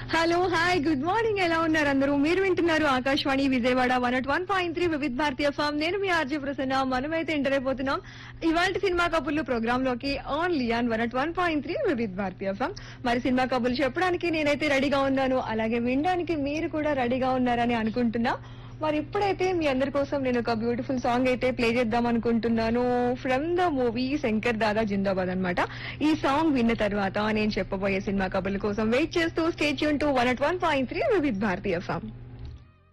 hello hi good morning ఎలా ఉన్నారు అందరూ మీరు వింటున్నారు Akashvani Vijayawada one at one point three Vividha Bharati form నేను మీ ఆర్జే ప్రసన్న మనమైతే ఎంటర్ అయిపోతున్నాం ఇవాళ సినిమా కబుర్లు ప్రోగ్రామ్ లోకి only on one at one point three Vividha Bharati form మరి సినిమా కబుర్లు చెప్పడానికి నేనైతే రెడీగా ఉన్నాను అలాగే వినడానికి మీరు కూడా రెడీగా ఉన్నారని అనుకుంటున్నా మరి ఇప్పుడైతే మీ అందరి కోసం నేను ఒక బ్యూటిఫుల్ సాంగ్ అయితే ప్లే చేద్దాం అనుకుంటున్నాను from the movie Shankar Dada Zindabad అన్నమాట ఈ సాంగ్ విన్న తర్వాత నేను చెప్పబోయే సినిమా కబుర్ల కోసం వెయిట్ చేస్తూ స్టేట్ యూన్ to one at one point three with Bharati form